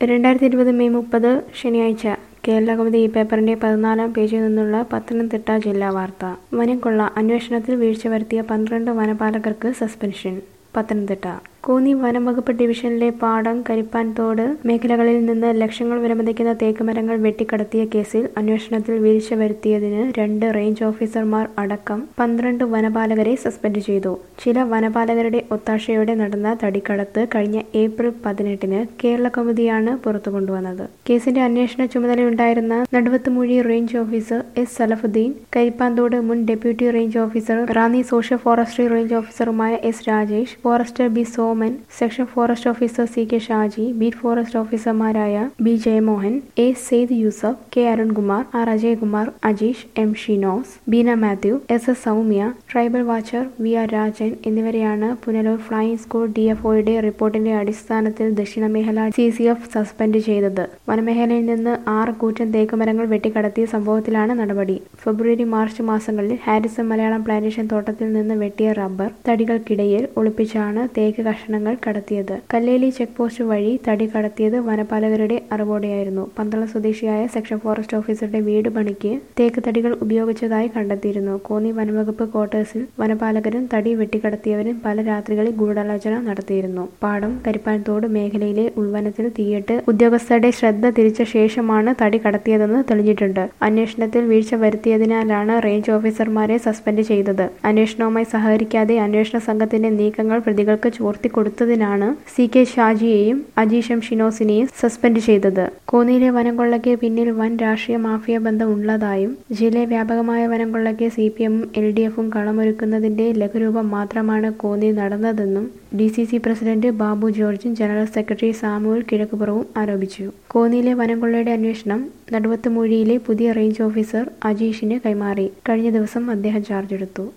രണ്ടായിരത്തി ഇരുപത് മെയ് മുപ്പത് ശനിയാഴ്ച കേരളകൗമുദി ഈ പേപ്പറിന്റെ പതിനാലാം പേജിൽ നിന്നുള്ള പത്തനംതിട്ട ജില്ലാ വാർത്ത വനംകൊള്ള അന്വേഷണത്തിൽ വീഴ്ച വരുത്തിയ പന്ത്രണ്ട് വനപാലകർക്ക് സസ്പെൻഷൻ പത്തനംതിട്ട കോന്നി വനം വകുപ്പ് ഡിവിഷനിലെ പാടം കരിപ്പാൻതോട് മേഖലകളിൽ നിന്ന് ലക്ഷങ്ങൾ വിലമതിക്കുന്ന തേക്ക് മരങ്ങൾ വെട്ടിക്കടത്തിയ കേസിൽ അന്വേഷണത്തിൽ വീഴ്ച വരുത്തിയതിന് രണ്ട് റേഞ്ച് ഓഫീസർമാർ അടക്കം പന്ത്രണ്ട് വനപാലകരെ സസ്പെൻഡ് ചെയ്തു ചില വനപാലകരുടെ ഒത്താശയോടെ നടന്ന തടിക്കടത്ത് കഴിഞ്ഞ ഏപ്രിൽ പതിനെട്ടിന് കേരള കൗമുദിയാണ് പുറത്തു കൊണ്ടുവന്നത് കേസിന്റെ അന്വേഷണ ചുമതലയുണ്ടായിരുന്ന Naduvathumoozhi range officer S Salafuddin Karippanthodu മുൻ deputy range officer Ranni social forestry range ഓഫീസറുമായ S Rajesh forester B Soman section forest officer C K Shaji beat forest ഓഫീസർമാരായ B Jayamohan A Syed Yusuf K Arunkumar R Ajaykumar Ajeesh M Shinos Beena Mathew S S Soumya tribal watcher V R Rajan എന്നിവരെയാണ് Punalur flying squad D F ഒയുടെ റിപ്പോർട്ടിന്റെ അടിസ്ഥാനത്തിൽ ദക്ഷിണ മേഖല C C F suspend ചെയ്തത് വനമേഖലയിൽ നിന്ന് ആറ് കൂറ്റൻ തേക്കുമരങ്ങൾ വെട്ടിക്കടത്തിയ സംഭവത്തിലാണ് നടപടി ഫെബ്രുവരി മാർച്ച് മാസങ്ങളിൽ ഹാരിസൺ മലയാളം പ്ലാന്റേഷൻ തോട്ടത്തിൽ നിന്ന് വെട്ടിയ റബ്ബർ തടികൾക്കിടയിൽ ഒളിപ്പിച്ചാണ് തേക്ക് കഷണങ്ങൾ കടത്തിയത് കല്ലേലി ചെക്ക് പോസ്റ്റ് വഴി തടി കടത്തിയത് വനപാലകരുടെ അറിവോടെയായിരുന്നു പന്തളം സ്വദേശിയായ സെക്ഷൻ ഫോറസ്റ്റ് ഓഫീസറുടെ വീട് പണിക്ക് തേക്ക് തടികൾ ഉപയോഗിച്ചതായി കണ്ടെത്തിയിരുന്നു കോന്നി വനവകുപ്പ് ക്വാർട്ടേഴ്സിൽ വനപാലകരും തടി വെട്ടിക്കടത്തിയവരും പല രാത്രികളിൽ ഗൂഢാലോചന നടത്തിയിരുന്നു പാടം കരിപ്പാൻതോട് മേഖലയിലെ ഉൾവനത്തിൽ തീയിട്ട് ഉദ്യോഗസ്ഥരുടെ ശ്രദ്ധ തിരിച്ച ശേഷമാണ് തടി കടത്തിയതെന്ന് തെളിഞ്ഞിട്ടുണ്ട് അന്വേഷണത്തിൽ വീഴ്ച വരുത്തിയതിനാലാണ് റേഞ്ച് ഓഫീസർമാരെ സസ്പെൻഡ് ചെയ്തത് അന്വേഷണവുമായി സഹകരിക്കാതെ അന്വേഷണ സംഘത്തിന്റെ നീക്കങ്ങൾ പ്രതികൾക്ക് ചോർത്തിക്കൊടുത്തതിനാണ് സി കെ ഷാജിയെയും അജീഷം ഷിനോസിനെയും സസ്പെൻഡ് ചെയ്തത് കോന്നിയിലെ വനം കൊള്ളയ്ക്ക് പിന്നിൽ വൻ രാഷ്ട്രീയ മാഫിയ ബന്ധം ഉള്ളതായും ജില്ലയിൽ വ്യാപകമായ വനം കൊള്ളയ്ക്ക് സി പി എമ്മും എൽ ഡി എഫും കളമൊരുക്കുന്നതിന്റെ ലഘുരൂപം മാത്രമാണ് കോന്നിയിൽ നടന്നതെന്നും D C C president Babu ജോർജും ജനറൽ സെക്രട്ടറി സാമുവൽ കിഴക്കുപുറവും ആരോപിച്ചു കോന്നിയിലെ വനം കൊള്ളയുടെ അന്വേഷണം നടുവത്തുമൂഴിയിലെ പുതിയ റേഞ്ച് ഓഫീസർ അജീഷിന് കൈമാറി കഴിഞ്ഞ ദിവസം അദ്ദേഹം ചാർജ് എടുത്തു